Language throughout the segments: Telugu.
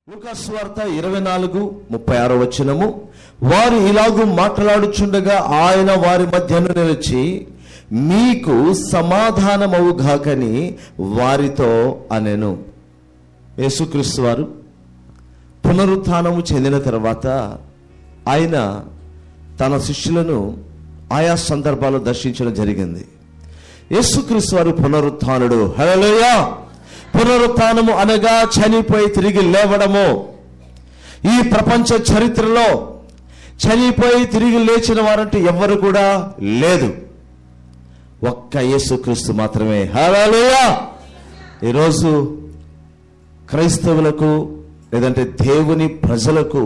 లూకాస్వార్త ఇరవై నాలుగు ముప్పై ఆరో వచనము వారు ఇలాగూ మాట్లాడుచుండగా ఆయన వారి మధ్యను నిలిచి మీకు సమాధానమవుగాకని వారితో అనెను యేసుక్రీస్తు వారు పునరుత్థానము చెందిన తర్వాత ఆయన తన శిష్యులను ఆయా సందర్భాల్లో దర్శించడం జరిగింది యేసుక్రీస్తు వారు పునరుత్థానుడు హల్లెలూయా పునరుత్థానము అనగా చనిపోయి తిరిగి లేవడము ఈ ప్రపంచ చరిత్రలో చనిపోయి తిరిగి లేచిన వారంటూ ఎవ్వరు కూడా లేదు ఒక్క యేసుక్రీస్తు మాత్రమే హల్లెలూయా ఈరోజు క్రైస్తవులకు లేదంటే దేవుని ప్రజలకు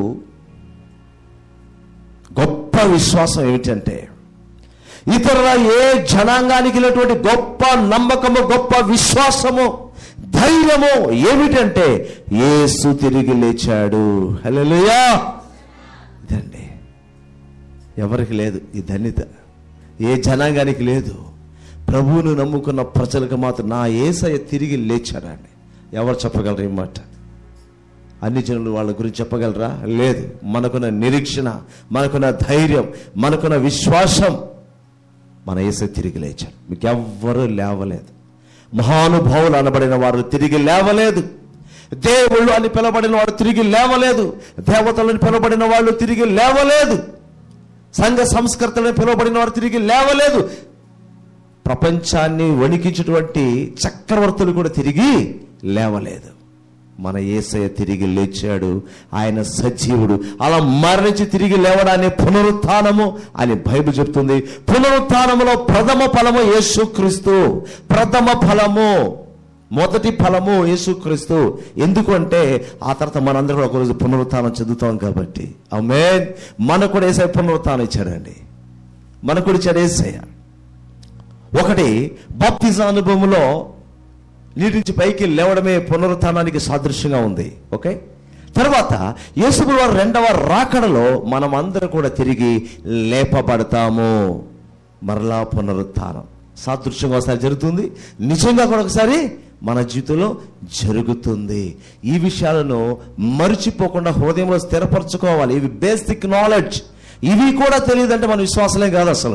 గొప్ప విశ్వాసం ఏమిటంటే ఇతరుల ఏ జనాంగానికి లేనటువంటి గొప్ప నమ్మకము గొప్ప విశ్వాసము ధైర్యము ఏమిటంటే యేసు తిరిగి లేచాడు హల్లెలూయా ఇదండి ఎవరికి లేదు ఈ ధన్యత ఏ జనాంగానికి లేదు ప్రభువును నమ్ముకున్న ప్రజలకు మాత్రం నా ఏసయ్య తిరిగి లేచాడండి ఎవరు చెప్పగలరు ఈ మాట అన్ని జనులు వాళ్ళ గురించి చెప్పగలరా లేదు మనకున్న నిరీక్షణ మనకున్న ధైర్యం మనకున్న విశ్వాసం మన ఏసై తిరిగి లేచారు మీకు ఎవ్వరూ లేవలేదు మహానుభావులు అనబడిన వారు తిరిగి లేవలేదు దేవుళ్ళు అని పిలబడిన వారు తిరిగి లేవలేదు దేవతలని పిలబడిన వాళ్ళు తిరిగి లేవలేదు సంఘ సంస్కర్తలని పిలువబడిన వారు తిరిగి లేవలేదు ప్రపంచాన్ని వణికించేటువంటి చక్రవర్తులు కూడా తిరిగి లేవలేదు మన ఏసయ్య తిరిగి లేచాడు ఆయన సజీవుడు అలా మరణించి తిరిగి లేవడాన్ని పునరుత్థానము అని బైబిల్ చెప్తుంది పునరుత్థానములో ప్రథమ ఫలము యేసుక్రీస్తు ప్రథమ ఫలము మొదటి ఫలము యేసుక్రీస్తు ఎందుకంటే ఆ తర్వాత మనందరం కూడా ఒకరోజు పునరుత్థానం చెందుతాం కాబట్టి ఆమేన్ మనకు కూడా ఏసై పునరుత్థానం ఇచ్చాడండి మనకు కూడా ఇచ్చాడు ఏసయ్య ఒకటి బాప్తిజ అనుభవంలో నీటి నుంచి పైకి లేవడమే పునరుత్థానానికి సాదృశ్యంగా ఉంది ఓకే తర్వాత యేసుడు వారు రెండవ రాకడలో మనం అందరం కూడా తిరిగి లేపబడతాము మరలా పునరుత్థానం సాదృశ్యంగా ఒకసారి జరుగుతుంది నిజంగా కూడా ఒకసారి మన జీవితంలో జరుగుతుంది ఈ విషయాలను మర్చిపోకుండా హృదయంలో స్థిరపరచుకోవాలి ఇవి బేసిక్ నాలెడ్జ్ ఇవి కూడా తెలియదంటే మన విశ్వాసలే కాదు అసలు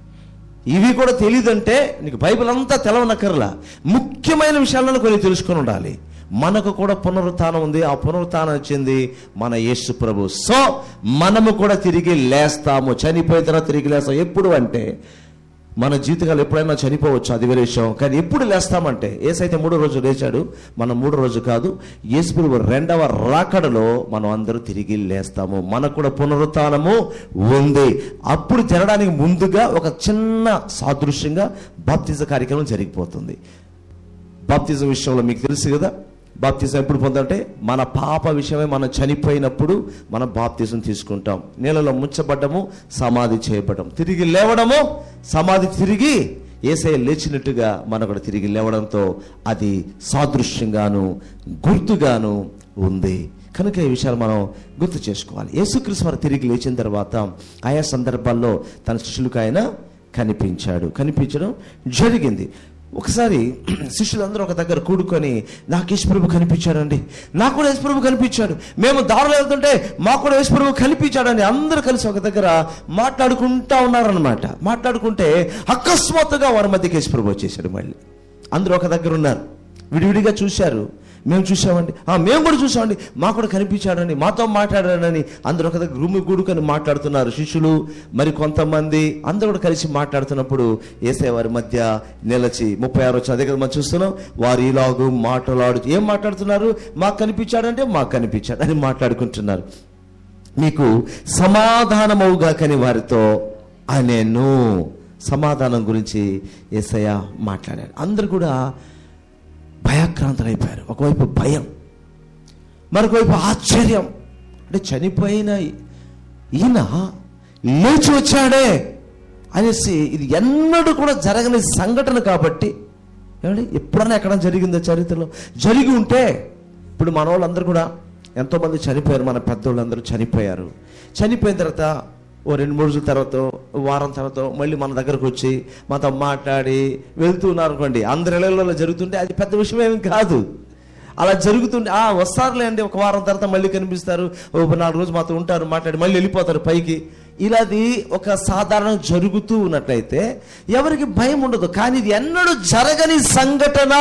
ఇవి కూడా తెలియదంటే నీకు బైబిల్ అంతా తెలవనక్కర్లా ముఖ్యమైన విషయాలను కొన్ని తెలుసుకొని ఉండాలి మనకు కూడా పునరుత్థానం ఉంది ఆ పునరుత్థానం వచ్చింది మన యేసు ప్రభు సో మనము కూడా తిరిగి లేస్తాము చనిపోయిన తర్వాత తిరిగి లేస్తాం ఎప్పుడు అంటే మన జీవితాలు ఎప్పుడైనా చనిపోవచ్చు అది వేరే విషయం కానీ ఎప్పుడు లేస్తామంటే ఏసైతే మూడో రోజు లేచాడు మనం మూడో రోజు కాదు యేసు రెండవ రాకడలో మనం అందరూ తిరిగి లేస్తాము మనకు కూడా పునరుత్థానము ఉంది అప్పుడు జరగడానికి ముందుగా ఒక చిన్న సాదృశ్యంగా బాప్తిజ కార్యక్రమం జరిగిపోతుంది బాప్తిజం విషయంలో మీకు తెలుసు కదా బాప్తిజం ఎప్పుడు పొందంటే మన పాప విషయమే మనం చనిపోయినప్పుడు మనం బాప్తిజం తీసుకుంటాం నీళ్ళలో ముంచబడ్డము సమాధి చేయబడడం తిరిగి లేవడము సమాధి తిరిగి ఏసై లేచినట్టుగా మనం కూడా తిరిగి లేవడంతో అది సాదృశ్యంగాను గుర్తుగాను ఉంది కనుక ఈ విషయాలు మనం గుర్తు చేసుకోవాలి యేసుక్రీస్తు వారు తిరిగి లేచిన తర్వాత ఆయా సందర్భాల్లో తన శిష్యులకు ఆయన కనిపించాడు కనిపించడం జరిగింది ఒకసారి శిష్యులందరూ ఒక దగ్గర కూడుకొని నాకు యేసుప్రభు కనిపించాడండి నాకు కూడా యేసుప్రభు కనిపించాడు మేము దారిలో వెళ్తుంటే మాకు కూడా యేసుప్రభు కనిపించాడండి అందరూ కలిసి ఒక దగ్గర మాట్లాడుకుంటా ఉన్నారనమాట మాట్లాడుకుంటే అకస్మాత్తుగా వారి మధ్యకి యేసుప్రభు వచ్చేసాడు మళ్ళీ అందరూ ఒక దగ్గర ఉన్నారు విడివిడిగా చూశారు మేము చూసామండి "ఆ, మేము కూడా చూసామండి మాకు కూడా కనిపించాడండి మాతో మాట్లాడాడని అందరూ ఒక దగ్గర రూమి కూడుకొని మాట్లాడుతున్నారు శిష్యులు మరి కొంతమంది అందరూ కూడా కలిసి మాట్లాడుతున్నప్పుడు ఏసే వారి మధ్య నిలచి ముప్పై ఆరు వచ్చిన అదే కదా మనం చూస్తున్నాం వారు ఇలాగూ మాట్లాడు ఏం మాట్లాడుతున్నారు మాకు కనిపించాడంటే మాకు కనిపించాడు అని మాట్లాడుకుంటున్నారు మీకు సమాధానమవుగా కని వారితో అనేను సమాధానం గురించి ఏసయ్య మాట్లాడాడు అందరు కూడా భయాక్రాంతులైపోయారు ఒకవైపు భయం మరొకవైపు ఆశ్చర్యం అంటే చనిపోయిన ఈయన లేచి వచ్చాడే అనేసి ఇది ఎన్నడూ కూడా జరగని సంఘటన కాబట్టి ఏమండి ఎప్పుడైనా ఎక్కడ జరిగిందో చరిత్రలో జరిగి ఉంటే ఇప్పుడు మన వాళ్ళందరూ కూడా ఎంతోమంది చనిపోయారు మన పెద్దోళ్ళందరూ చనిపోయారు చనిపోయిన తర్వాత ఓ రెండు మూడు రోజుల తర్వాత వారం తర్వాత మళ్ళీ మన దగ్గరకు వచ్చి మాతో మాట్లాడి వెళ్తూ ఉన్నారు అనుకోండి అందరి ఇళ్లలో జరుగుతుంటే అది పెద్ద విషయం ఏమి కాదు అలా జరుగుతుంటే ఆ వస్తారులే అండి ఒక వారం తర్వాత మళ్ళీ కనిపిస్తారు ఓ నాలుగు రోజులు మాతో ఉంటారు మాట్లాడి మళ్ళీ వెళ్ళిపోతారు పైకి ఇలాది ఒక సాధారణ జరుగుతూ ఉన్నట్లయితే ఎవరికి భయం ఉండదు కానీ ఇది ఎన్నడూ జరగని సంఘటన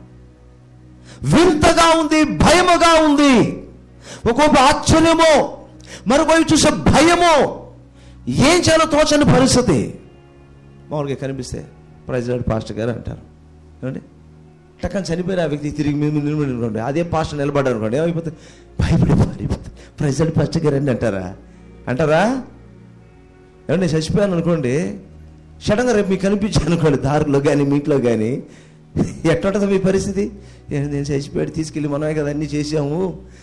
వింతగా ఉంది భయముగా ఉంది ఒక్కొక్క ఆశ్చర్యమో మరొక చూసే భయమో ఏం చేయాలో తోచని పరిస్థితి మామూలుగా కనిపిస్తే ప్రెసిడెంట్ పాస్టర్ గారు అంటారు ఏమండి టక్కన చనిపోయిన ఆ వ్యక్తి తిరిగి మేము నిలబడి అనుకోండి అదే పాస్టర్ నిలబడ్డారు అనుకోండి ఏమైపోతే భయపడి పారిపోతుంది ప్రెసిడెంట్ పాస్టర్ గారు అండి అంటారా అంటారా ఏమండి నేను చచ్చిపోయాను అనుకోండి సడన్గా రేపు మీకు కనిపించాను అనుకోండి దారిలో కానీ మీ ఇంట్లో కానీ ఎట్టుంటుంది మీ పరిస్థితి "ఏ, నేను చచ్చిపోయాడు తీసుకెళ్ళి మనమే కదా అన్నీ చేసాము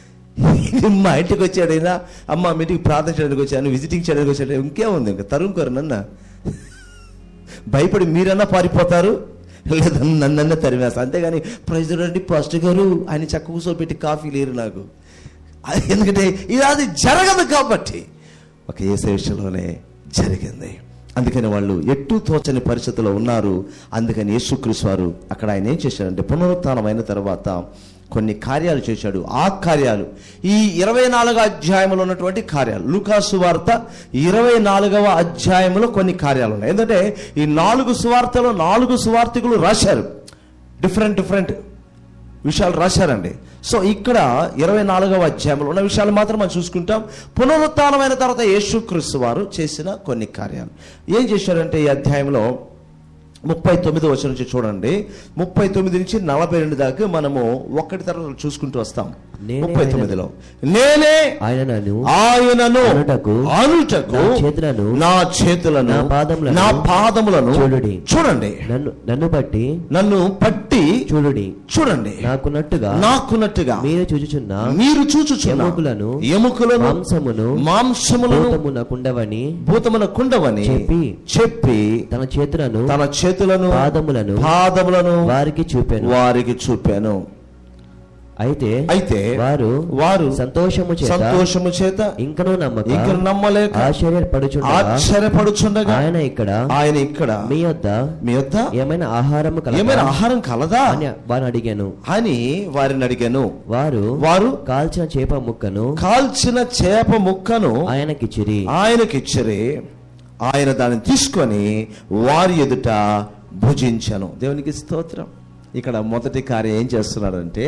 మా ఇంటికి వచ్చాడైనా అమ్మ మీ ఇంటికి ప్రార్థన చేయడానికి వచ్చాను విజిటింగ్ చేయడానికి వచ్చాడు ఇంకేముంది ఇంకా తరుముకోరు నన్న భయపడి మీరన్నా పారిపోతారు లేదా నన్నన్నా తరిమేస్తారు అంతేగాని ప్రెసిడెంట్ పాస్టర్ గారు ఆయన చక్క కూర్చోబెట్టి కాఫీ లేరు నాకు అది ఎందుకంటే ఇది అది జరగదు కాబట్టి ఒక ఏసే విషయంలోనే జరిగింది అందుకని వాళ్ళు ఎట్టు తోచని పరిస్థితిలో ఉన్నారు అందుకని యేసుక్రీస్తు వారు అక్కడ ఆయన ఏం చేశారంటే పునరుత్థానం అయిన తర్వాత కొన్ని కార్యాలు చేశాడు ఆ కార్యాలు ఈ ఇరవై నాలుగో అధ్యాయంలో ఉన్నటువంటి కార్యాలు లూకాసు వార్త ఇరవై నాలుగవ అధ్యాయంలో కొన్ని కార్యాలు ఉన్నాయి ఎందుకంటే ఈ నాలుగు సువార్తలు నాలుగు సువార్తికులు రాశారు డిఫరెంట్ డిఫరెంట్ విషయాలు రాశారండి సో ఇక్కడ ఇరవై నాలుగవ అధ్యాయంలో ఉన్న విషయాలు మాత్రం మనం చూసుకుంటాం పునరుత్నమైన తర్వాత యేసుక్రీస్తు వారు చేసిన కొన్ని కార్యాలు ఏం చేశారంటే ఈ అధ్యాయంలో ముప్పై తొమ్మిది వచ్చిన నుంచి చూడండి ముప్పై తొమ్మిది నుంచి నలభై రెండు దాకా మనము ఒక్కటి తర్వాత చూసుకుంటూ వస్తాం నేనే ముప్పై ఆయన- తొమ్మిదిలో నేనే ఆయన నన్ను ఆయనను అనుటకు అనుటకు నా చేతులను నా చేతులను నా పాదములను నా పాదములను చూడుడి. చూడండి నన్ను నన్ను బట్టి నన్ను పట్టి చూడుడి చూడండి నాకున్నట్టుగా నాకున్నట్టుగా మీరు చూచుచున్న మీరు చూచుచున్న ఎముకలను, ఎముకలను మాంసమును మాంసములను భూతము నాకుండవని భూతమున కుండవని చెప్పి, చెప్పి తన చేతులను తన చేతులను పాదములను పాదములను వారికి చూపాను వారికి చూపాను అయితే అయితే వారు వారు సంతోషము చేత సంతోషము చేత ఇంకనూ నమ్మక ఇక నమ్మలేక ఆశ్చర్యపడుచుండగా ఆశ్చర్యపడుచుండగా ఆయన ఇక్కడ ఆయన ఇక్కడ మీ వద్ద మీ యొద్ద ఏమైనా ఆహారము ఏమైనా కలదా ఆహారం కలదా అని వారిని అడిగాను అని వారిని అడిగాను వారు వారు కాల్చిన చేప ముక్కను కాల్చిన చేప ముక్కను ఆయనకిచ్చిరి ఆయనకిచ్చరి ఆయన దాన్ని తీసుకొని వారి ఎదుట భుజించను దేవునికి స్తోత్రం ఇక్కడ మొదటి కార్యం ఏం చేస్తున్నాడంటే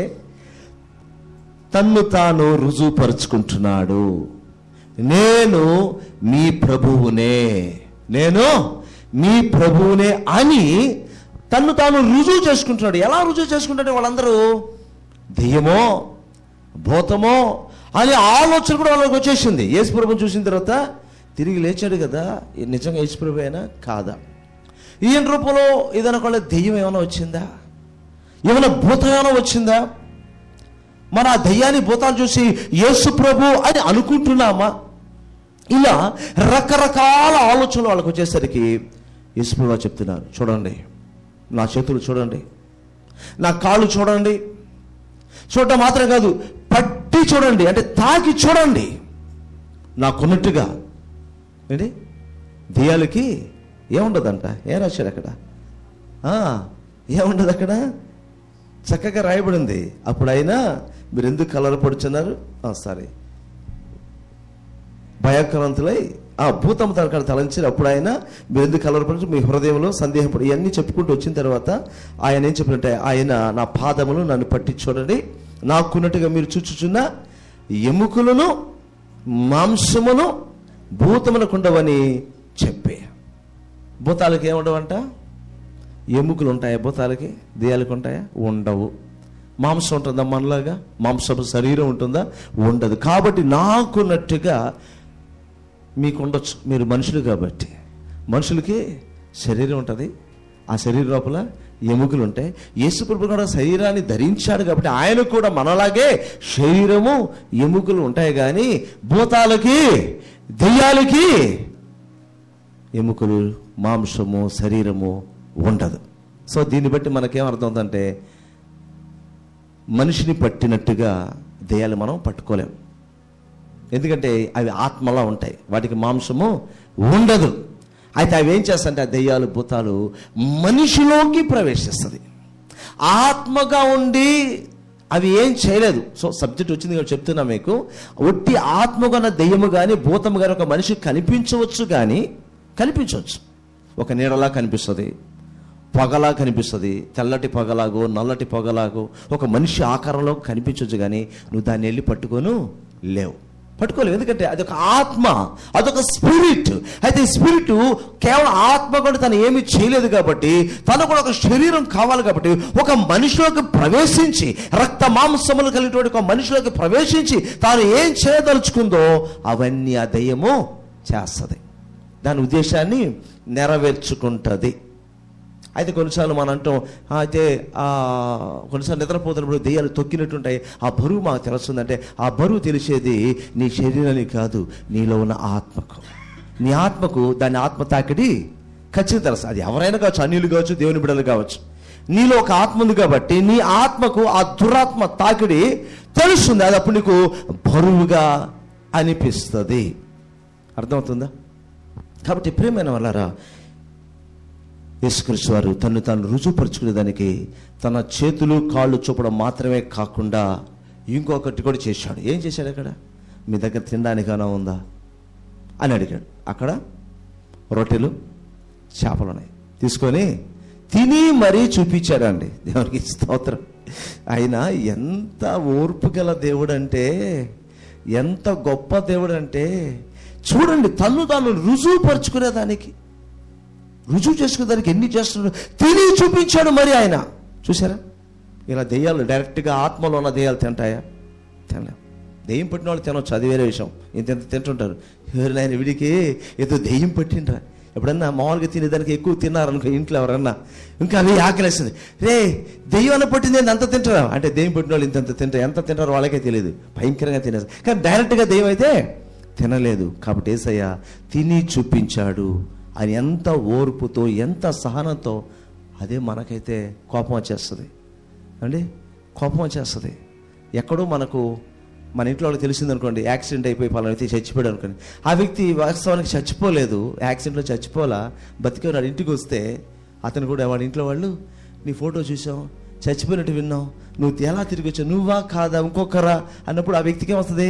తన్ను తాను రుజువుపరుచుకుంటున్నాడు నేను మీ ప్రభువునే నేను మీ ప్రభువునే అని తన్ను తాను రుజువు చేసుకుంటున్నాడు ఎలా రుజువు చేసుకుంటాడు వాళ్ళందరూ దెయ్యమో భూతమో అనే ఆలోచన కూడా వాళ్ళకి వచ్చేసింది యేసు ప్రభుని చూసిన తర్వాత తిరిగి లేచాడు కదా ఇది నిజంగా యేసు ప్రభు అయినా కాదా ఈయన రూపంలో ఏదైనా కూడా దెయ్యం ఏమైనా వచ్చిందా ఏమైనా భూతం ఏమైనా వచ్చిందా మన ఆ దయ్యాన్ని భూతాలు చూసి యేసు ప్రభు అని అనుకుంటున్నామా ఇలా రకరకాల ఆలోచనలు వాళ్ళకి వచ్చేసరికి యేసు ప్రభు చెప్తున్నారు చూడండి నా చేతులు చూడండి నా కాళ్ళు చూడండి చూడటం మాత్రం కాదు పట్టి చూడండి అంటే తాకి చూడండి నాకున్నట్టుగా ఏంటి దెయ్యాలకి ఏముండదంట ఏం రాశాడు అక్కడ ఆ, ఏముండదు అక్కడ చక్కగా రాయబడింది అప్పుడు అయినా మీరు ఎందుకు కలరపడుచున్నారు సారీ భయక్రాంతులై ఆ భూతం తనకాడ తలంచారు అప్పుడు ఆయన మీరు ఎందుకు కలవరపడి మీ హృదయంలో సందేహపడి ఇవన్నీ చెప్పుకుంటూ వచ్చిన తర్వాత ఆయన ఏం చెప్పినట్టే ఆయన నా పాదములు నన్ను పట్టి చూడండి నాకున్నట్టుగా మీరు చూచుచున్న ఎముకలను మాంసమును భూతమునకుండవని చెప్పే భూతాలకి ఏముండవంట ఎముకలు ఉంటాయా భూతాలకి దేయాలకు ఉంటాయా ఉండవు మాంసం ఉంటుందా మనలాగా మాంసపు శరీరం ఉంటుందా ఉండదు కాబట్టి నాకున్నట్టుగా మీకు ఉండొచ్చు మీరు మనుషులు కాబట్టి మనుషులకి శరీరం ఉంటుంది ఆ శరీరం లోపల ఎముకలు ఉంటాయి యేసుప్రభు కూడా శరీరాన్ని ధరించాడు కాబట్టి ఆయన కూడా మనలాగే శరీరము ఎముకలు ఉంటాయి కానీ భూతాలకి దెయ్యాలకి ఎముకలు మాంసము శరీరము ఉండదు సో దీన్ని బట్టి మనకేం అర్థం అవుతుందంటే మనిషిని పట్టినట్టుగా దెయ్యాలు మనం పట్టుకోలేం ఎందుకంటే అవి ఆత్మలా ఉంటాయి వాటికి మాంసము ఉండదు అయితే అవి ఏం చేస్తాయంటే ఆ దెయ్యాలు భూతాలు మనిషిలోకి ప్రవేశిస్తుంది ఆత్మగా ఉండి అవి ఏం చేయలేదు సో సబ్జెక్ట్ వచ్చింది కాబట్టి చెప్తున్నా మీకు ఒట్టి ఆత్మగొన్న దెయ్యము కానీ భూతము కానీ ఒక మనిషి కనిపించవచ్చు కానీ కనిపించవచ్చు ఒక నీడలా కనిపిస్తుంది పొగలా కనిపిస్తుంది తెల్లటి పొగలాగో నల్లటి పొగలాగో ఒక మనిషి ఆకారంలో కనిపించవచ్చు కానీ నువ్వు దాన్ని వెళ్ళి పట్టుకోను లేవు పట్టుకోలేవు ఎందుకంటే అదొక ఆత్మ అదొక స్పిరిట్ అయితే ఈ స్పిరిట్ కేవలం ఆత్మ కూడా తను ఏమీ చేయలేదు కాబట్టి తను కూడా ఒక శరీరం కావాలి కాబట్టి ఒక మనిషిలోకి ప్రవేశించి రక్త మాంసములు కలిగినటువంటి ఒక మనిషిలోకి ప్రవేశించి తాను ఏం చేయదలుచుకుందో అవన్నీ ఆ దయ్యము చేస్తుంది దాని ఉద్దేశాన్ని నెరవేర్చుకుంటుంది అయితే కొన్నిసార్లు మనం అంటాం "ఆ, అయితే ఆ, కొన్నిసార్లు నిద్రపోతున్నప్పుడు దెయ్యాలు తొక్కినట్టుంటాయి ఆ బరువు మాకు తెలుస్తుందంటే ఆ బరువు తెలిసేది నీ శరీరానికి కాదు నీలో ఉన్న ఆత్మకు నీ ఆత్మకు దాని ఆత్మ తాకిడి ఖచ్చితంగా తెలుసు అది ఎవరైనా కావచ్చు అన్యులు కావచ్చు దేవుని బిడ్డలు కావచ్చు నీలో ఒక ఆత్మ ఉంది కాబట్టి నీ ఆత్మకు ఆ దురాత్మ తాకిడి తెలుస్తుంది అది అప్పుడు నీకు బరువుగా అనిపిస్తుంది అర్థమవుతుందా కాబట్టి ప్రేమైన వాళ్ళారా యేసుక్రీస్తు వారు తను తాను రుజువుపరుచుకునేదానికి తన చేతులు కాళ్ళు చూపడం మాత్రమే కాకుండా ఇంకొకటి కూడా చేశాడు ఏం చేశాడు అక్కడ మీ దగ్గర తినడానికైనా ఉందా అని అడిగాడు అక్కడ రొట్టెలు చేపలు ఉన్నాయి తీసుకొని తిని మరీ చూపించాడండి దేవునికి స్తోత్రం ఆయన ఎంత ఓర్పు గల దేవుడు అంటే ఎంత గొప్ప దేవుడు అంటే చూడండి తను తాను రుజువుపరుచుకునేదానికి రుజువు చేసుకునేదానికి ఎన్ని చేస్తున్నాడు తిని చూపించాడు మరి ఆయన చూసారా ఇలా దెయ్యాలు డైరెక్ట్గా ఆత్మలో ఉన్న దెయ్యాలు తింటాయా తినలేం దెయ్యం పట్టిన వాళ్ళు తినవచ్చు అది వేరే విషయం ఇంత ఇంత తింటుంటారు ఎవరినైనా వీడికి ఏదో దెయ్యం పట్టిండ్రా ఎప్పుడన్నా మామూలుగా తినేదానికి ఎక్కువ తిన్నారనుకో ఇంట్లో ఎవరన్నా ఇంకా అవి ఆకలేస్తుంది రే దెయ్యం అన్న పట్టింది ఏంది అంత తింటారా అంటే దెయ్యం పట్టిన వాళ్ళు ఇంత తింటారు ఎంత తింటారో వాళ్ళకే తెలియదు భయంకరంగా తినేస్తారు కానీ డైరెక్ట్గా దెయ్యం అయితే తినలేదు కాబట్టి ఏసయ్య తిని చూపించాడు ఆయన ఎంత ఓర్పుతో ఎంత సహనంతో అదే మనకైతే కోపం వచ్చేస్తుంది అండి కోపం వచ్చేస్తుంది ఎక్కడో మనకు మన ఇంట్లో వాళ్ళకి తెలిసింది అనుకోండి యాక్సిడెంట్ అయిపోయి పలానా వ్యక్తి చచ్చిపోయాడు అనుకోండి ఆ వ్యక్తి వాస్తవానికి చచ్చిపోలేదు యాక్సిడెంట్లో చచ్చిపోలా బతికే ఉన్నాడు ఇంటికి వస్తే అతను కూడా వాడి ఇంట్లో వాళ్ళు నీ ఫోటో చూసాం చచ్చిపోయినట్టు విన్నాం నువ్వు ఎలా తిరిగి వచ్చావు నువ్వా కాదా ఇంకొకరా అన్నప్పుడు ఆ వ్యక్తికి ఏమొస్తుంది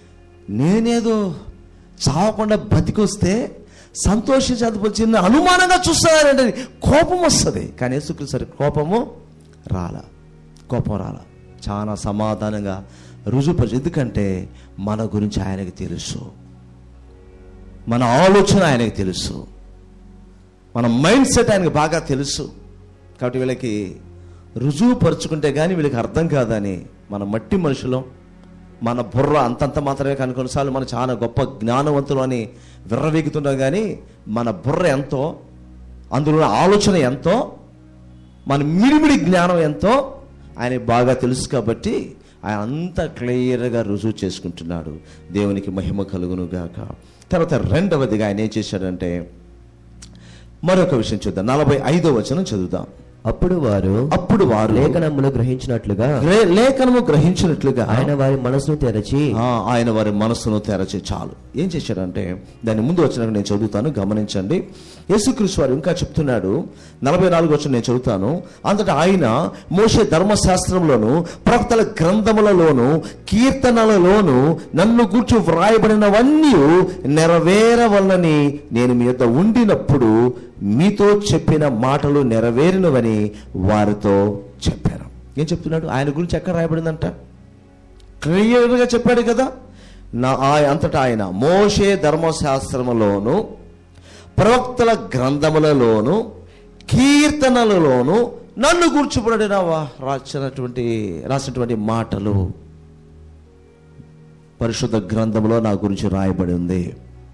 నేనేదో చావకుండా బతికొస్తే సంతోషించదు చిన్న అనుమానంగా చూస్తున్నారంటే కోపం వస్తుంది కానీ యేసుక్రీస్తు కోపము రాలా కోపం రాలా చాలా సమాధానంగా రుజువుపరచు ఎందుకంటే మన గురించి ఆయనకి తెలుసు మన ఆలోచన ఆయనకి తెలుసు మన మైండ్ సెట్ ఆయనకి బాగా తెలుసు కాబట్టి వీళ్ళకి రుజువు పరుచుకుంటే కానీ వీళ్ళకి అర్థం కాదని మన మట్టి మనుషులు మన బుర్ర అంతంత మాత్రమే కానీ కొన్నిసార్లు మనం చాలా గొప్ప జ్ఞానవంతులు అని విర్రవీగుతున్నాం కానీ మన బుర్ర ఎంతో అందులో ఉన్న ఆలోచన ఎంతో మన మిడిమిడి జ్ఞానం ఎంతో ఆయన బాగా తెలుసు కాబట్టి ఆయన అంత క్లియర్గా రుజువు చేసుకుంటున్నాడు దేవునికి మహిమ కలుగును గాక తర్వాత రెండవదిగా ఆయన ఏం చేశాడంటే మరొక విషయం చూద్దాం నలభై ఐదో వచనం చదువుదాం అప్పుడు వారు అప్పుడు వారు లేఖనములు గ్రహించినట్లుగా గ్రే- లేఖనము గ్రహించినట్లుగా ఆయన వారి మనసును తెరచి ఆ, ఆయన వారి మనస్సును తెరచి చాలు ఏం చేశాడంటే దాని ముందు వచ్చినాక నేను చదువుతాను గమనించండి యేసుక్రీస్తు వారు ఇంకా చెప్తున్నాడు నలభై నాలుగు వచ్చిన నేను చదువుతాను అంతటా ఆయన మోసే ధర్మశాస్త్రంలోను ప్రవక్తల గ్రంథములలోను కీర్తనలలోను నన్ను కూర్చు వ్రాయబడినవన్నీ నెరవేరవలనని నేను మీ యొద్ద ఉండినప్పుడు మీతో చెప్పిన మాటలు నెరవేరినవని వారితో చెప్పాను ఏం చెప్తున్నాడు ఆయన గురించి ఎక్కడ రాయబడిందంట క్లియర్గా చెప్పాడు కదా నా ఆ- అంతటా ఆయన మోషే ధర్మశాస్త్రములోను ప్రవక్తల గ్రంథములలోను కీర్తనలలోను నన్ను కూర్చుపడిన రాసినటువంటి రాసినటువంటి మాటలు పరిశుద్ధ గ్రంథంలో నా గురించి రాయబడి ఉంది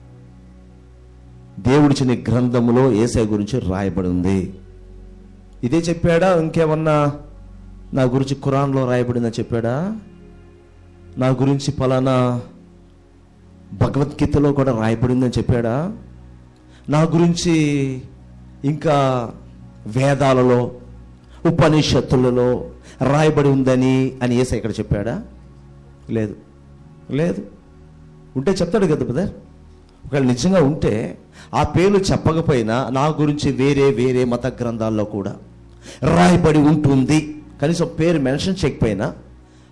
దేవుడిచిన గ్రంథములో ఏసై గురించి రాయబడి ఉంది ఇదే చెప్పాడా ఇంకేమన్నా నా గురించి ఖురాన్లో రాయబడిందని చెప్పాడా నా గురించి ఫలానా భగవద్గీతలో కూడా రాయబడిందని చెప్పాడా నా గురించి ఇంకా వేదాలలో ఉపనిషత్తులలో రాయబడి ఉందని అని ఏసై ఇక్కడ చెప్పాడా లేదు లేదు ఉంటే చెప్తాడు కదా బ్రదర్ ఒకవేళ నిజంగా ఉంటే ఆ పేర్లు చెప్పకపోయినా నా గురించి వేరే వేరే మత గ్రంథాల్లో కూడా రాయబడి ఉంటుంది కనీసం పేరు మెన్షన్ చేయకపోయినా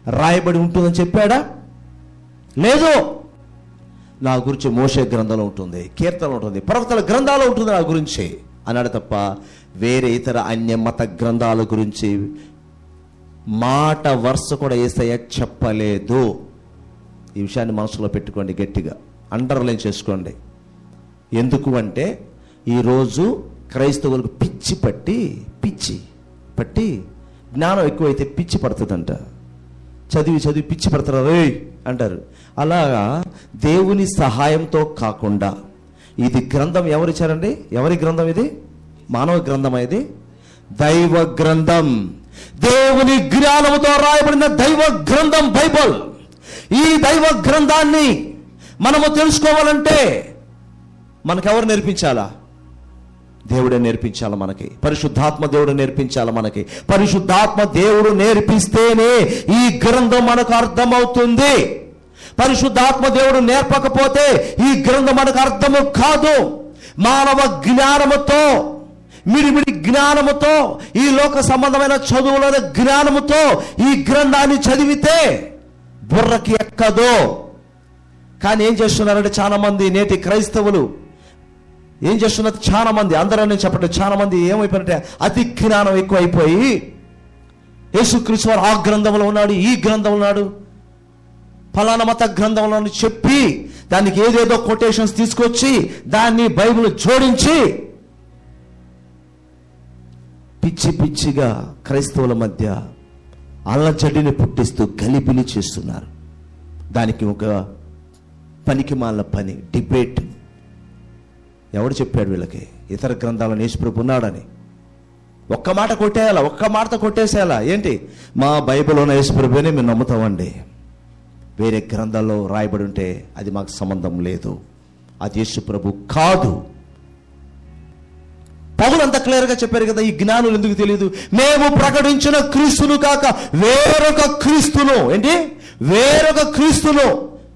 రాయబడి ఉంటుందని చెప్పాడా లేదు నా గురించి మోసే గ్రంథంలో ఉంటుంది కీర్తనలో ఉంటుంది ప్రవక్తల గ్రంథాలు ఉంటుంది నా గురించి అన్నాడు తప్ప వేరే ఇతర అన్య మత గ్రంథాల గురించి మాట వరుస కూడా ఏసయ్య చెప్పలేదు ఈ విషయాన్ని మనసులో పెట్టుకోండి గట్టిగా అండర్లైన్ చేసుకోండి ఎందుకు అంటే ఈరోజు క్రైస్తవులకు పిచ్చి పట్టి పిచ్చి పట్టి జ్ఞానం ఎక్కువైతే పిచ్చి పడుతుందంట చదివి చదివి పిచ్చి పడతారు రే అంటారు అలాగా దేవుని సహాయంతో కాకుండా ఇది గ్రంథం ఎవరిచ్చారండి ఎవరి గ్రంథం ఇది మానవ గ్రంథం ఇది దైవ గ్రంథం దేవుని జ్ఞానముతో రాయబడిన దైవ గ్రంథం బైబుల్ ఈ దైవ గ్రంథాన్ని మనము తెలుసుకోవాలంటే మనకెవరు నేర్పించాలా దేవుడే నేర్పించాలి మనకి పరిశుద్ధాత్మ దేవుడు నేర్పించాలి మనకి పరిశుద్ధాత్మ దేవుడు నేర్పిస్తేనే ఈ గ్రంథం మనకు అర్థమవుతుంది పరిశుద్ధాత్మ దేవుడు నేర్పకపోతే ఈ గ్రంథం మనకు అర్థము కాదు మానవ జ్ఞానముతో మిడిమిడి జ్ఞానముతో ఈ లోక సంబంధమైన చదువుల జ్ఞానముతో ఈ గ్రంథాన్ని చదివితే బుర్రకి ఎక్కదు కానీ ఏం చేస్తున్నారంటే చాలా మంది నేటి క్రైస్తవులు ఏం చేస్తున్నారు చాలా మంది అందరూ నేను చెప్పట్లేదు చాలా మంది ఏమైపోయినట్టే అతి జ్ఞానం ఎక్కువైపోయి యేసుక్రీస్తు వారు ఆ గ్రంథంలో ఉన్నాడు ఈ గ్రంథంలో ఉన్నాడు ఫలానా మత గ్రంథంలో అని చెప్పి దానికి ఏదేదో కొటేషన్స్ తీసుకొచ్చి దాన్ని బైబిల్ జోడించి పిచ్చి పిచ్చిగా క్రైస్తవుల మధ్య అల్లజడిని పుట్టిస్తూ గలిబిలి చేస్తున్నారు దానికి ఒక పనికిమాల పని డిబేట్ ఎవడు చెప్పాడు వీళ్ళకి ఇతర గ్రంథాలను యేసుప్రభు ఉన్నాడని ఒక్క మాట కొట్టేయాలా ఒక్క మాటతో కొట్టేసేయాలా ఏంటి మా బైబిల్ ఉన్న యేసుప్రభునే మేము నమ్ముతామండి వేరే గ్రంథాల్లో రాయబడి ఉంటే అది మాకు సంబంధం లేదు అది యేసుప్రభు కాదు పౌలు అంత క్లియర్గా చెప్పారు కదా ఈ జ్ఞానులు ఎందుకు తెలియదు మేము ప్రకటించిన క్రీస్తును కాక వేరొక క్రీస్తును ఏంటి వేరొక క్రీస్తును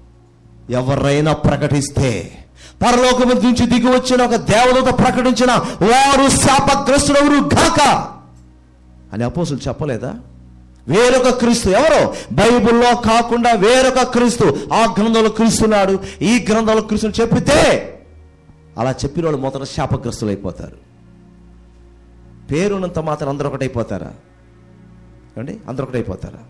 ఎవరైనా ప్రకటిస్తే పరలోకము నుంచి దిగి వచ్చిన ఒక దేవదూత ప్రకటించిన వారు శాపగ్రస్తుడెవరు గాక అని అపోసులు చెప్పలేదా వేరొక క్రీస్తు ఎవరు బైబిల్లో కాకుండా వేరొక క్రీస్తు ఆ గ్రంథంలో క్రీస్తున్నాడు ఈ గ్రంథంలో క్రీస్తుని చెప్పితే అలా చెప్పిన వాళ్ళు మొదట శాపగ్రస్తులు అయిపోతారు పేరున్నంత మాత్రం అందరూ ఒకటైపోతారా ఏమండి అందరూ ఒకటైపోతారా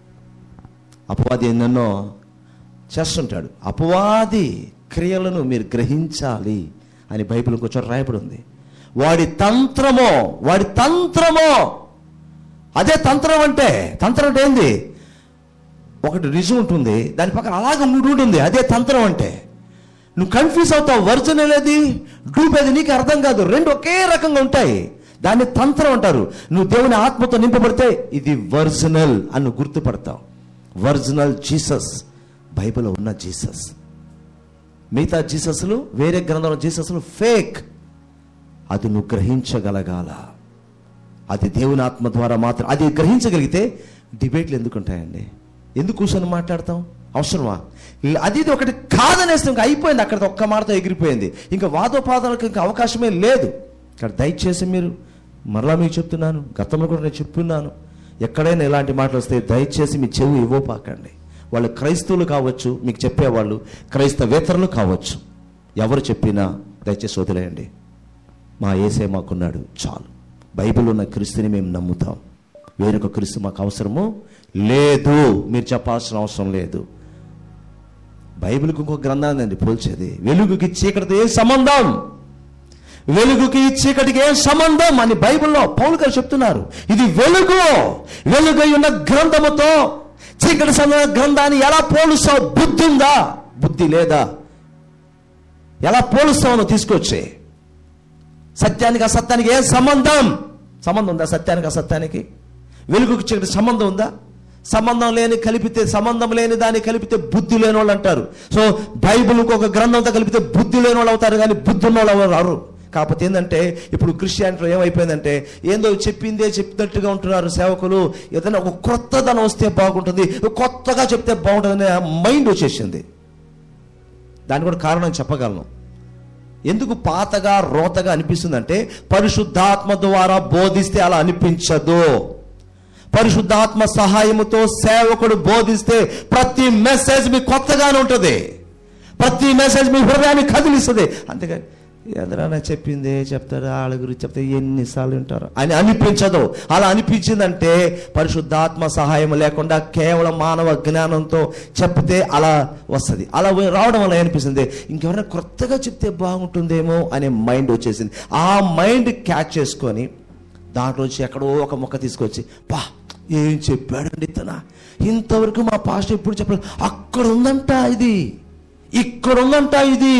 అపవాది ఎన్నెన్నో చేస్తుంటాడు అపవాది క్రియలను మీరు గ్రహించాలి అని బైబిల్ కొంచెం రాయబడి ఉంది వాడి తంత్రమో వాడి తంత్రమో అదే తంత్రం అంటే తంత్రం అంటే ఏంది ఒకటి రుజువు ఉంటుంది దాని పక్కన అలాగే ఉండి ఉంటుంది అదే తంత్రం అంటే నువ్వు కన్ఫ్యూజ్ అవుతావు వర్జన్ అనేది డూప్ అది నీకు అర్థం కాదు రెండు ఒకే రకంగా ఉంటాయి దాన్ని తంత్రం అంటారు నువ్వు దేవుని ఆత్మతో నింపబడితే ఇది వర్జినల్ అని నువ్వు గుర్తుపడతావు వర్జినల్ జీసస్ బైబిల్లో ఉన్న జీసస్ మిగతా జీసస్లు వేరే గ్రంథంలో జీసస్లు ఫేక్ అది నువ్వు గ్రహించగలగాల అది దేవుని ఆత్మ ద్వారా మాత్రం అది గ్రహించగలిగితే డిబేట్లు ఎందుకు ఉంటాయండి ఎందుకు కూర్చొని మాట్లాడతాం అవసరమా అది ఇది ఒకటి కాదనేస్తే ఇంకా అయిపోయింది అక్కడ ఒక్క మాటతో ఎగిరిపోయింది ఇంకా వాదోపాదాలకు ఇంకా అవకాశమే లేదు ఇక్కడ దయచేసి మీరు మరలా మీకు చెప్తున్నాను గతంలో కూడా నేను చెప్తున్నాను ఎక్కడైనా ఇలాంటి మాటలు వస్తే దయచేసి మీ చెవి ఇవ్వపాకండి వాళ్ళు క్రైస్తవులు కావచ్చు మీకు చెప్పేవాళ్ళు క్రైస్తవేతరులు కావచ్చు ఎవరు చెప్పినా దయచేసి వదిలేయండి మా ఏసే మాకున్నాడు చాలు బైబిల్ ఉన్న క్రీస్తుని మేము నమ్ముతాం వేరొక క్రీస్తు మాకు అవసరము లేదు మీరు చెప్పాల్సిన అవసరం లేదు బైబిల్కి ఇంకో గ్రంథాన్ని అండి పోల్చేది వెలుగుకి చీకటితో ఏ సంబంధం వెలుగుకి చీకటికి ఏం సంబంధం అని బైబిల్లో పౌలు గారు చెప్తున్నారు ఇది వెలుగు వెలుగై ఉన్న గ్రంథముతో చీకటి సంబంధ గ్రంథాన్ని ఎలా పోలుస్తావు బుద్ధి ఉందా బుద్ధి లేదా ఎలా పోలుస్తావు తీసుకొచ్చే సత్యానికి అసత్యానికి ఏం సంబంధం సంబంధం ఉందా సత్యానికి అసత్యానికి వెలుగుకి చీకటి సంబంధం ఉందా సంబంధం లేని కలిపితే సంబంధం లేని దాన్ని కలిపితే బుద్ధి లేని వాళ్ళు అంటారు సో బైబిల్కి ఒక గ్రంథంతో కలిపితే బుద్ధి లేని వాళ్ళు అవుతారు కానీ బుద్ధి ఉన్న వాళ్ళు ఎవరు రారు కాకపోతే ఏంటంటే ఇప్పుడు క్రిస్టియానిటీలో ఏమైపోయిందంటే ఏందో చెప్పిందే చెప్పినట్టుగా ఉంటున్నారు సేవకులు ఏదైనా ఒక కొత్తదనం వస్తే బాగుంటుంది కొత్తగా చెప్తే బాగుంటుంది అనే మైండ్ వచ్చేసింది దాని కూడా కారణం చెప్పగలను ఎందుకు పాతగా రోతగా అనిపిస్తుందంటే పరిశుద్ధాత్మ ద్వారా బోధిస్తే అలా అనిపించదు పరిశుద్ధాత్మ సహాయముతో సేవకుడు బోధిస్తే ప్రతి మెసేజ్ మీకు కొత్తగానే ఉంటుంది ప్రతి మెసేజ్ మీ హృదయాన్ని కదిలిస్తుంది అంతేగాని ఎదురైనా చెప్పిందే చెప్తారు వాళ్ళ గురించి చెప్తే ఎన్నిసార్లు వింటారు అని అనిపించదు అలా అనిపించిందంటే పరిశుద్ధాత్మ సహాయం లేకుండా కేవలం మానవ జ్ఞానంతో చెప్తే అలా వస్తుంది అలా రావడం వల్ల అనిపిస్తుంది ఇంకెవరైనా కొత్తగా చెప్తే బాగుంటుందేమో అనే మైండ్ వచ్చేసింది ఆ మైండ్ క్యాచ్ చేసుకొని దాంట్లోంచి ఎక్కడో ఒక మొక్క తీసుకొచ్చి పా ఏం చెప్పాడండి తన ఇంతవరకు మా పాస్టర్ ఎప్పుడు చెప్పలేదు అక్కడ ఉందంట ఇది ఇక్కడ ఉందంట ఇది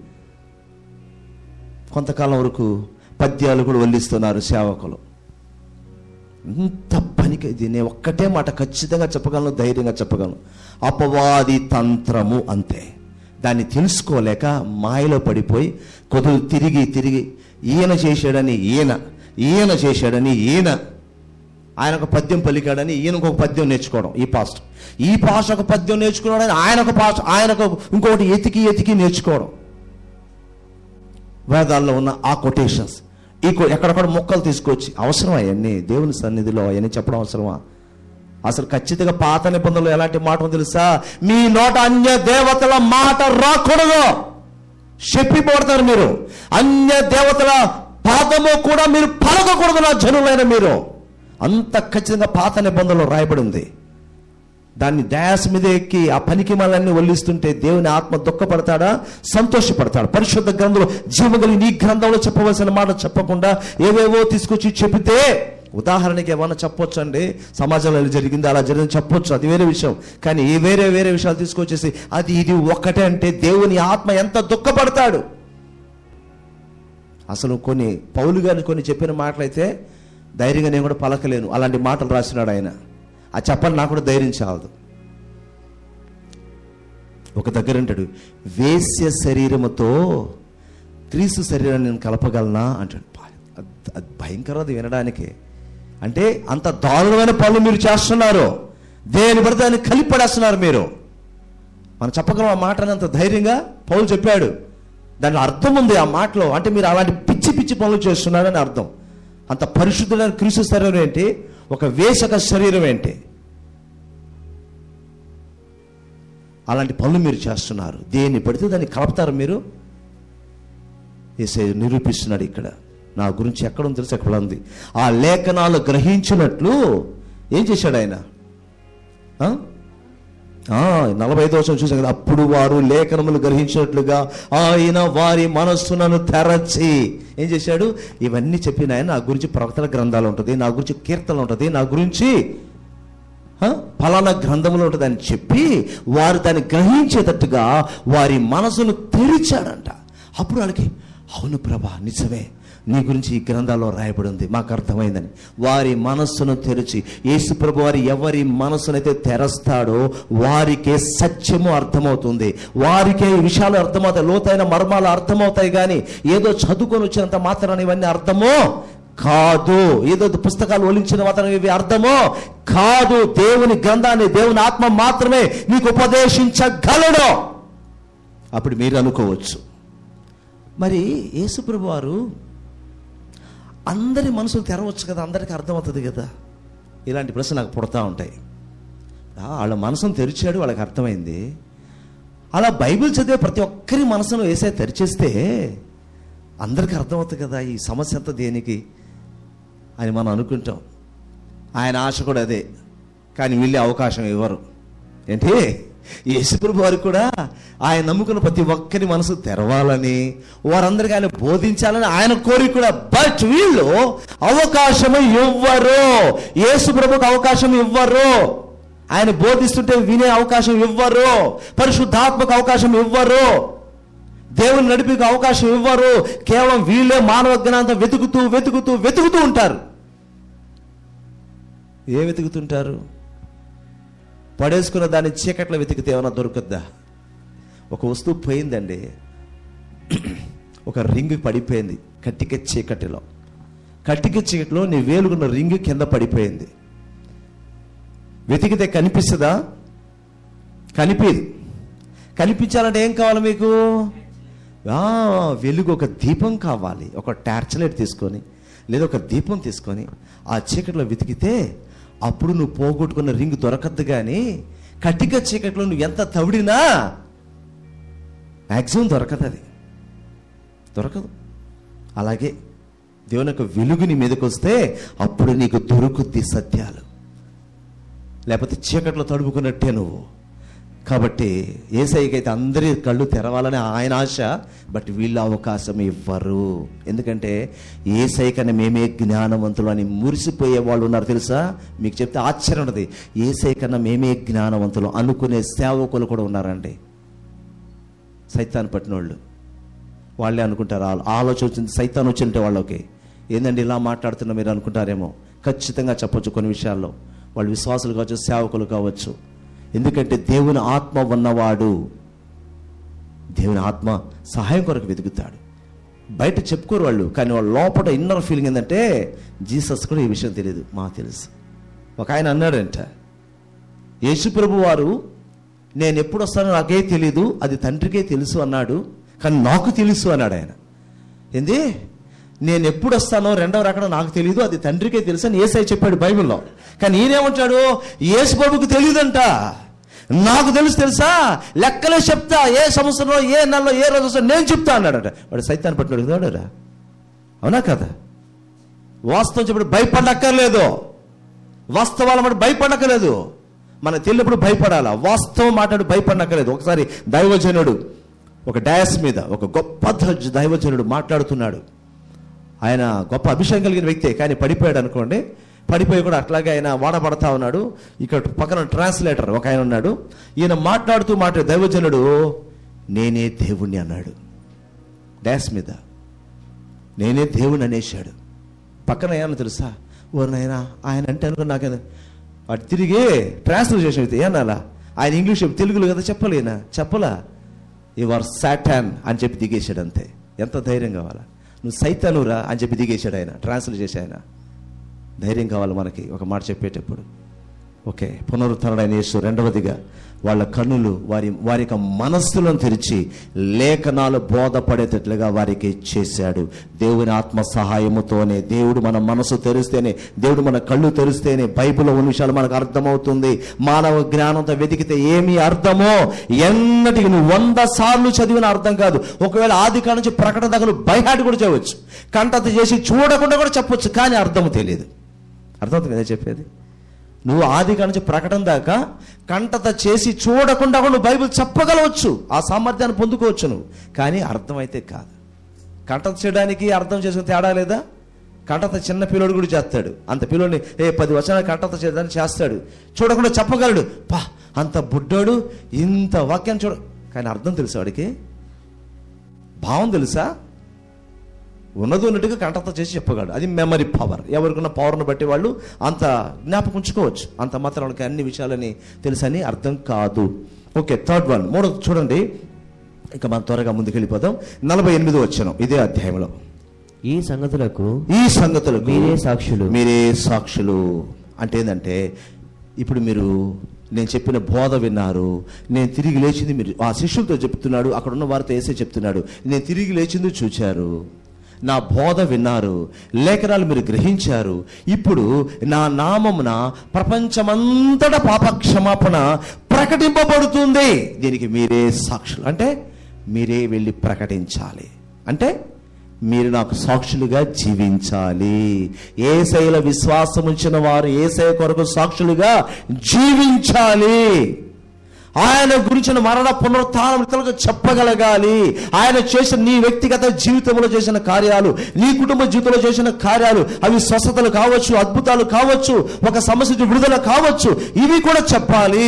కొంతకాలం వరకు పద్యాలు కూడా వల్లిస్తున్నారు సేవకులు ఇంత పనికి ఇది నేను ఒక్కటే మాట ఖచ్చితంగా చెప్పగలను ధైర్యంగా చెప్పగలను అపవాది తంత్రము అంతే దాన్ని తెలుసుకోలేక మాయలో పడిపోయి కొదులు తిరిగి తిరిగి ఈయన చేశాడని ఈయన ఈయన చేశాడని ఈయన ఆయన ఒక పద్యం పలికాడని ఈయనకు ఒక పద్యం నేర్చుకోవడం ఈ పాస్ట్ ఈ పాస్ట్ ఒక పద్యం నేర్చుకున్నాడని ఆయన ఒక పాస్ట్ ఆయన ఒక ఇంకొకటి ఎతికి ఎతికి నేర్చుకోవడం వేదాల్లో ఉన్న ఆ కొటేషన్స్ ఈ కొ- ఎక్కడక్కడ మొక్కలు తీసుకొచ్చి అవసరం అవన్నీ దేవుని సన్నిధిలో అవన్నీ చెప్పడం అవసరమా అసలు ఖచ్చితంగా పాత నిబంధనలు ఎలాంటి మాట ఉందో తెలుసా మీ నోట అన్య దేవతల మాట రాకూడదు చెప్పిపోడతారు మీరు అన్య దేవతల పాదము కూడా మీరు పలకకూడదు నా జనులైన మీరు అంత ఖచ్చితంగా పాత నిబంధనలో రాయబడి ఉంది దాన్ని డాస్ మీద ఎక్కి ఆ పనికి మళ్ళీ వల్లిస్తుంటే దేవుని ఆత్మ దుఃఖపడతాడా సంతోషపడతాడు పరిశుద్ధ గ్రంథంలో జీవగలి నీ గ్రంథంలో చెప్పవలసిన మాట చెప్పకుండా ఏవేవో తీసుకొచ్చి చెబితే ఉదాహరణకి ఏమన్నా చెప్పొచ్చు అండి సమాజంలో ఇలా జరిగింది అలా జరిగింది చెప్పొచ్చు అది వేరే విషయం కానీ ఈ వేరే వేరే విషయాలు తీసుకొచ్చేసి అది ఇది ఒక్కటే అంటే దేవుని ఆత్మ ఎంత దుఃఖపడతాడు అసలు కొన్ని పౌలు గారిని కొన్ని చెప్పిన మాటలైతే ధైర్యంగా నేను కూడా పలకలేను అలాంటి మాటలు రాసినాడు ఆయన ఆ చెప్పాలి నాకు కూడా ధైర్యం చాలదు ఒక దగ్గర అంటాడు వేశ్య శరీరముతో క్రీస్తు శరీరాన్ని నేను కలపగలనా అంటాడు బా, అది- అది భయంకరం అది వినడానికి అంటే అంత దారుణమైన పనులు మీరు చేస్తున్నారు దేని పడితే దాన్ని కలిపి పడేస్తున్నారు మీరు మనం చెప్పగలం ఆ మాటని అంత ధైర్యంగా పౌలు చెప్పాడు దాని అర్థం ఉంది ఆ మాటలో అంటే మీరు అలాంటి పిచ్చి పిచ్చి పనులు చేస్తున్నారని అర్థం అంత పరిశుద్ధుడైన క్రీస్తు శరీరం ఏంటి ఒక వేషక శరీరం ఏంటి అలాంటి పనులు మీరు చేస్తున్నారు దేన్ని పడితే దాన్ని కలుపుతారు మీరు ఏసే నిరూపిస్తున్నాడు ఇక్కడ నా గురించి ఎక్కడ ఉందో తెలుసు ఎక్కడ ఉంది ఆ లేఖనాలు గ్రహించినట్లు ఏం చేశాడు ఆయన ఆ? ఆ, నలభై ఐదో వచ్చిన చూసాం కదా అప్పుడు వారు లేఖనములు గ్రహించినట్లుగా ఆయన వారి మనస్సులను తెరచి ఏం చేశాడు ఇవన్నీ చెప్పిన ఆయన నా గురించి ప్రవక్తల గ్రంథాలు ఉంటుంది నా గురించి కీర్తనలు ఉంటుంది నా గురించి ఆ, ఫలానా గ్రంథంలో ఉంటుంది అని చెప్పి వారు దాన్ని గ్రహించేటట్టుగా వారి మనసును తెరిచాడంట అప్పుడు వాళ్ళకి అవును ప్రభా నిజమే నీ గురించి ఈ గ్రంథాల్లో రాయబడి ఉంది మాకు అర్థమైందని వారి మనస్సును తెరిచి యేసు ప్రభు వారి ఎవరి మనస్సునైతే తెరస్తాడో వారికే సత్యము అర్థమవుతుంది వారికే ఈ విషయాలు అర్థమవుతాయి లోతైన మర్మాలు అర్థమవుతాయి కానీ ఏదో చదువుకొని వచ్చినంత మాత్రాన ఇవన్నీ అర్థమో కాదు ఏదో పుస్తకాలు ఒలించిన మాత్రం ఇవి అర్థమో కాదు దేవుని గ్రంథాన్ని దేవుని ఆత్మ మాత్రమే నీకు ఉపదేశించగలడు అప్పుడు మీరు అనుకోవచ్చు మరి యేసుప్రభు వారు అందరి మనసులు తెరవచ్చు కదా అందరికీ అర్థమవుతుంది కదా ఇలాంటి ప్రశ్న నాకు పుడతా ఉంటాయి ఆ, వాళ్ళ మనసును తెరిచాడు వాళ్ళకి అర్థమైంది అలా బైబిల్ చదివే ప్రతి ఒక్కరి మనసును వేసే తెరిచేస్తే అందరికీ అర్థమవుతుంది కదా ఈ సమస్య అంతా దేనికి అని మనం అనుకుంటాం ఆయన ఆశ కూడా అదే కానీ వీళ్ళే అవకాశం ఇవ్వరు ఏంటి యేసుప్రభు వారు కూడా ఆయన నమ్ముకున్న ప్రతి ఒక్కరి మనసు తెరవాలని వారందరికీ ఆయన బోధించాలని ఆయన కోరిక కూడా బట్ వీళ్ళు అవకాశం ఇవ్వరు యేసుప్రభుకు అవకాశం ఇవ్వరు ఆయన బోధిస్తుంటే వినే అవకాశం ఇవ్వరు పరిశుద్ధాత్మకు అవకాశం ఇవ్వరు దేవుని నడిపికి అవకాశం ఇవ్వరు కేవలం వీళ్ళే మానవ జ్ఞానం వెతుకుతూ వెతుకుతూ వెతుకుతూ ఉంటారు ఏ వెతుకుతుంటారు పడేసుకున్న దాన్ని చీకట్లో వెతికితే ఏమైనా దొరుకుద్దా ఒక వస్తువు పోయిందండి ఒక రింగ్ పడిపోయింది కట్టిక చీకటిలో కట్టిక చీకటిలో నీ వేలుకున్న రింగ్ కింద పడిపోయింది వెతికితే కనిపిస్తుందా కనిపించదు కనిపించాలంటే ఏం కావాలి మీకు ఆ, వెలుగు ఒక దీపం కావాలి ఒక టార్చ్ లైట్ తీసుకొని లేదా ఒక దీపం తీసుకొని ఆ చీకటిలో వెతికితే అప్పుడు నువ్వు పోగొట్టుకున్న రింగ్ దొరకద్దు కానీ కటిక చీకట్లో నువ్వు ఎంత తవిడినా మ్యాక్సిమం దొరకదు అది దొరకదు అలాగే దేవుని యొక్క వెలుగు నీ మీదకి వస్తే అప్పుడు నీకు దొరుకుద్ది సత్యాలు లేకపోతే చీకట్లో తడుపుకున్నట్టే నువ్వు కాబట్టి ఏసైకైతే అందరి కళ్ళు తెరవాలని ఆయన ఆశ బట్ వీళ్ళు అవకాశం ఇవ్వరు ఎందుకంటే ఏసై కన్నా మేమే జ్ఞానవంతులు అని మురిసిపోయే వాళ్ళు ఉన్నారు తెలుసా మీకు చెప్తే ఆశ్చర్యం ఉన్నది ఏసై కన్నా మేమే జ్ఞానవంతులు అనుకునే సేవకులు కూడా ఉన్నారండి సైతాన్ని పట్టిన వాళ్ళు వాళ్ళే అనుకుంటారు ఆ- ఆలోచన వచ్చింది సైతాన్ వచ్చింటే వాళ్ళకి ఏందండి ఇలా మాట్లాడుతున్నా మీరు అనుకుంటారేమో ఖచ్చితంగా చెప్పొచ్చు కొన్ని విషయాల్లో వాళ్ళు విశ్వాసులు కావచ్చు సేవకులు కావచ్చు ఎందుకంటే దేవుని ఆత్మ ఉన్నవాడు దేవుని ఆత్మ సహాయం కొరకు వెతుకుతాడు బయట చెప్పుకోరు వాళ్ళు కానీ వాళ్ళ లోపల ఇన్నర్ ఫీలింగ్ ఏంటంటే జీసస్ కూడా ఈ విషయం తెలియదు మాకు తెలుసు ఒక ఆయన అన్నాడంట యేసుప్రభు వారు నేను ఎప్పుడు వస్తానో నాకే తెలీదు అది తండ్రికే తెలుసు అన్నాడు కానీ నాకు తెలుసు అన్నాడు ఆయన ఏంది నేను ఎప్పుడు వస్తానో రెండవ రకం నాకు తెలియదు అది తండ్రికే తెలుసు అని ఏసై చెప్పాడు బైబిల్లో కానీ ఈయనేమంటాడు యేసు ప్రభుకు తెలియదంట నాకు తెలుసు తెలుసా లెక్కలే చెప్తా ఏ సంవత్సరంలో ఏ నెలలో ఏ రోజు వస్తుందో నేను చెప్తా అన్నాడట వాడు సైతాన్ని పట్టినాడు కదా అవునా కదా వాస్తవం చెప్పి భయపడక్కర్లేదు వాస్తవాల మాట భయపడక్కర్లేదు మన తెలియప్పుడు భయపడాలా వాస్తవం మాట్లాడి భయపడక్కర్లేదు ఒకసారి దైవజనుడు ఒక డాయస్ మీద ఒక గొప్ప ధ- దైవజనుడు మాట్లాడుతున్నాడు ఆయన గొప్ప అభిషేకం కలిగిన వ్యక్తే కానీ పడిపోయాడు అనుకోండి పడిపోయి కూడా అట్లాగే ఆయన వాడబడతా ఉన్నాడు ఇక్కడ పక్కన ట్రాన్స్లేటర్ ఒక ఆయన ఉన్నాడు ఈయన మాట్లాడుతూ మాట్లాడే దైవజనుడు నేనే దేవుణ్ణి అన్నాడు డాష్ మీద నేనే దేవుని అనేశాడు పక్కన ఏమన్నా తెలుసా ఓ నాయనా ఆయన అంటే అనుకుని నాకేదో వాడు తిరిగి ట్రాన్స్లేషన్ అయితే ఏమన్నాలా ఆయన ఇంగ్లీష్ చెప్పి తెలుగులో కదా చెప్పలేనా చెప్పలా ఆర్ సాటాన్ అని చెప్పి దిగేశాడు అంతే ఎంత ధైర్యం కావాలా నువ్వు సైతానురా అని చెప్పి దిగేశాడు ఆయన ట్రాన్స్లేట్ చేసి ఆయన ధైర్యం కావాలి మనకి ఒక మాట చెప్పేటప్పుడు ఓకే పునరుద్ధరణైన యేసు రెండవదిగా వాళ్ళ కన్నులు వారి వారి యొక్క మనస్సులను తెరిచి లేఖనాలు బోధపడేటట్లుగా వారికి చేశాడు దేవుని ఆత్మ సహాయముతోనే దేవుడు మన మనసు తెరిస్తేనే దేవుడు మన కళ్ళు తెరిస్తేనే బైబిల్లో ఉన్న విషయాలు మనకు అర్థమవుతుంది మానవ జ్ఞానంతో వెతికితే ఏమి అర్థమో ఎన్నటికి నువ్వు వంద సార్లు చదివిన అర్థం కాదు ఒకవేళ ఆది కాడ నుంచి ప్రకటన దగ్గర బైహాట్ కూడా చేయవచ్చు కంటత చేసి చూడకుండా కూడా చెప్పొచ్చు కానీ అర్థం తెలియదు అర్థమవుతుంది కదా చెప్పేది నువ్వు ఆది కాడ నుంచి ప్రకటన దాకా కంటత చేసి చూడకుండా కూడా నువ్వు బైబిల్ చెప్పగలవచ్చు ఆ సామర్థ్యాన్ని పొందుకోవచ్చు నువ్వు కానీ అర్థమైతే కాదు కంటత చేయడానికి అర్థం చేసుకుని తేడా లేదా కంటత చిన్న పిల్లోడు కూడా చేస్తాడు అంత పిల్లోడిని ఏ పది వచనాలు కంటత చేయడానికి చేస్తాడు చూడకుండా చెప్పగలడు పా అంత బుడ్డోడు ఇంత వాక్యం చూడ కానీ అర్థం తెలుసా వాడికి భావం తెలుసా ఉన్నది ఉన్నట్టుగా కంటత చేసి చెప్పగలడు అది మెమరీ పవర్ ఎవరికున్న పవర్ను బట్టి వాళ్ళు అంత జ్ఞాపకం ఉంచుకోవచ్చు అంత మాత్రం వాళ్ళకి అన్ని విషయాలని తెలుసని అర్థం కాదు ఓకే థర్డ్ వన్ మూడో చూడండి ఇక మనం త్వరగా ముందుకు వెళ్ళిపోదాం నలభై ఎనిమిది వచ్చాను ఇదే అధ్యాయంలో ఈ సంగతులకు ఈ సంగతులకు మీరే సాక్షులు. మీరే సాక్షులు అంటే ఏంటంటే ఇప్పుడు మీరు నేను చెప్పిన బోధ విన్నారు నేను తిరిగి లేచింది మీరు ఆ శిష్యులతో చెప్తున్నాడు అక్కడ ఉన్న వారితో వేసే చెప్తున్నాడు నేను తిరిగి లేచింది చూచారు నా బోధ విన్నారు లేఖనాలు మీరు గ్రహించారు ఇప్పుడు నా నామమున ప్రపంచమంతటా పాప క్షమాపణ ప్రకటింపబడుతుంది దీనికి మీరే సాక్షులు అంటే మీరే వెళ్ళి ప్రకటించాలి అంటే మీరు నాకు సాక్షులుగా జీవించాలి ఏసైల విశ్వాసం ఉంచిన వారు ఏసై కొరకు సాక్షులుగా జీవించాలి ఆయన గురించిన మరణ పునరుత్థానం ఇతరులకు చెప్పగలగాలి ఆయన చేసిన నీ వ్యక్తిగత జీవితంలో చేసిన కార్యాలు నీ కుటుంబ జీవితంలో చేసిన కార్యాలు అవి స్వస్థతలు కావచ్చు అద్భుతాలు కావచ్చు ఒక సమస్య నుంచి విడుదల కావచ్చు ఇవి కూడా చెప్పాలి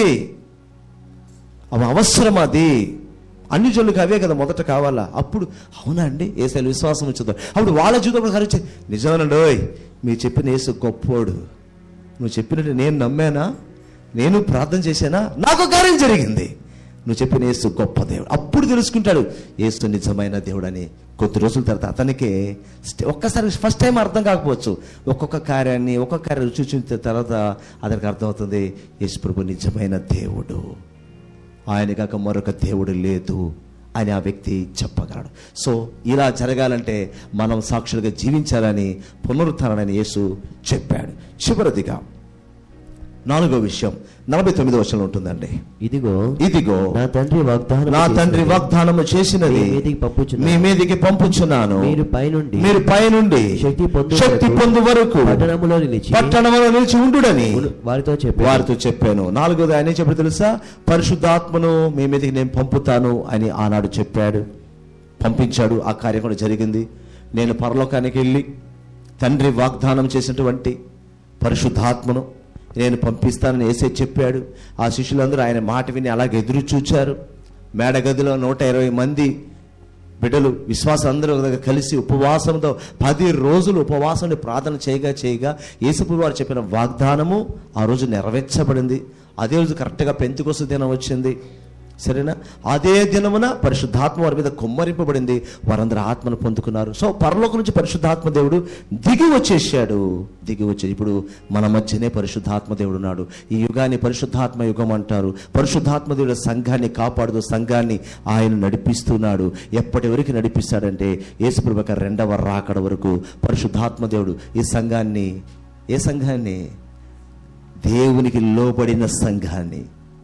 అవి అవసరం అది అన్ని జనులకు అవే కదా మొదట కావాలా అప్పుడు అవునా అండి ఏసైలు విశ్వాసం ఉంచుతాం అప్పుడు వాళ్ళ జీవితంలో ఖర్చు నిజమేనండి ఓయ్ మీరు చెప్పిన యేసు గొప్పోడు నువ్వు చెప్పినట్టు నేను నమ్మానా నేను ప్రార్థన చేశానా నాకు కార్యం జరిగింది నువ్వు చెప్పిన యేసు గొప్ప దేవుడు అప్పుడు తెలుసుకుంటాడు యేసు నిజమైన దేవుడు అని కొద్ది రోజుల తర్వాత అతనికే స్టే- ఒక్కసారి ఫస్ట్ టైం అర్థం కాకపోవచ్చు ఒక్కొక్క కార్యాన్ని ఒక్కొక్క కార్యాన్ని రుచి చూసిన తర్వాత అతనికి అర్థమవుతుంది యేసు ప్రభు నిజమైన దేవుడు ఆయన కాక మరొక దేవుడు లేదు అని ఆ వ్యక్తి చెప్పగలడు సో ఇలా జరగాలంటే మనం సాక్షులుగా జీవించాలని పునరుద్ధరణని యేసు చెప్పాడు చివరిదిగా నాలుగో విషయం నలభై తొమ్మిదో వచనంలో ఉంటుందండి ఇదిగో ఇదిగో నా తండ్రి వాగ్దానం నా తండ్రి వాగ్దానము చేసినది మీ మీదికి పంపుచున్నాను. మీ మీదికి పంపుచున్నాను మీరు పైనుండి మీరు పైనుండి శక్తి పొందు శక్తి వరకు పొందు వరకు పట్టణములో నిలిచి పట్టణంలో నిలిచి ఉండుడని ఉను- వారితో చెప్పి వారితో చెప్పాను నాలుగోది ఆయన ఏం చెప్పాడు తెలుసా పరిశుద్ధాత్మను మీ మీదకి నేను పంపుతాను అని ఆనాడు చెప్పాడు పంపించాడు ఆ కార్యం కూడా జరిగింది నేను పరలోకానికి వెళ్ళి తండ్రి వాగ్దానం చేసినటువంటి పరిశుద్ధాత్మను నేను పంపిస్తానని వేసే చెప్పాడు ఆ శిష్యులందరూ ఆయన మాట విని అలాగే ఎదురు చూచారు మేడగదిలో నూట ఇరవై మంది బిడ్డలు విశ్వాసం అందరూ ఒక దగ్గర కలిసి ఉపవాసంతో పది రోజులు ఉపవాసం ప్రార్థన చేయగా చేయగా యేసుప్రభు వారు చెప్పిన వాగ్దానము ఆ రోజు నెరవేర్చబడింది అదే రోజు కరెక్ట్గా పెంతుకొస్తు దినం వచ్చింది సరేనా అదే దినమున పరిశుద్ధాత్మ వారి మీద కుమ్మరింపబడింది వారందరూ ఆత్మను పొందుకున్నారు సో పరలోక నుంచి పరిశుద్ధాత్మ దేవుడు దిగి వచ్చేసాడు దిగి వచ్చే ఇప్పుడు మన మధ్యనే పరిశుద్ధాత్మ దేవుడు ఉన్నాడు ఈ యుగాన్ని పరిశుద్ధాత్మ యుగం అంటారు పరిశుద్ధాత్మ దేవుడు సంఘాన్ని కాపాడుతూ సంఘాన్ని ఆయన నడిపిస్తున్నాడు ఎప్పటి వరకు నడిపిస్తాడంటే యేసుప్రభు యొక్క రెండవ రాకడ వరకు పరిశుద్ధాత్మ దేవుడు ఈ సంఘాన్ని ఏ సంఘాన్ని దేవునికి లోబడిన సంఘాన్ని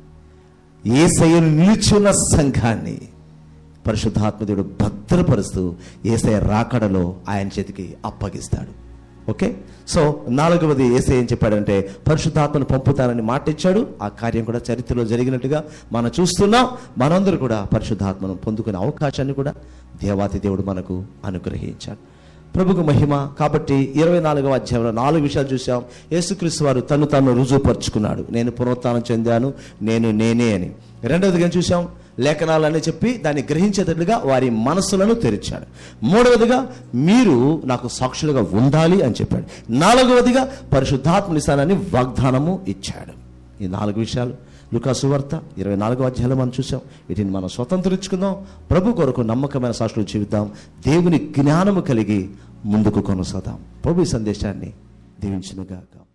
ఏసయ్యను నిలిచున్న సంఘాన్ని పరిశుద్ధాత్మదేవుడు భద్రపరుస్తూ ఏసయ్య రాకడలో ఆయన చేతికి అప్పగిస్తాడు ఓకే సో నాలుగవది ఏసై ఏం చెప్పాడంటే పరిశుద్ధాత్మను పంపుతానని మాట ఇచ్చాడు ఆ కార్యం కూడా చరిత్రలో జరిగినట్టుగా మనం చూస్తున్నాం మనందరూ కూడా పరిశుద్ధాత్మను పొందుకునే అవకాశాన్ని కూడా దేవాతి దేవుడు మనకు అనుగ్రహించాడు ప్రభుకు మహిమ కాబట్టి ఇరవై నాలుగవ అధ్యాయంలో నాలుగు విషయాలు చూసాం యేసుక్రీస్తు వారు తను తాను రుజువుపరుచుకున్నాడు నేను పునరుత్థానం చెందాను నేను నేనే అని రెండవదిగా ఏం చూసాం లేఖనాలని చెప్పి దాన్ని గ్రహించేటట్లుగా వారి మనస్సులను తెరిచాడు మూడవదిగా మీరు నాకు సాక్షులుగా ఉండాలి అని చెప్పాడు నాలుగవదిగా పరిశుద్ధాత్మ నిస్తానని వాగ్దానము ఇచ్చాడు ఈ నాలుగు విషయాలు లుకాసు వార్త ఇరవై నాలుగో అధ్యాయంలో మనం చూసాం వీటిని మనం స్వతంత్రించుకుందాం ప్రభు కొరకు నమ్మకమైన సాక్షులు జీవిద్దాం దేవుని జ్ఞానము కలిగి ముందుకు కొనసాదాం ప్రభు ఈ సందేశాన్ని దీవించునుగాక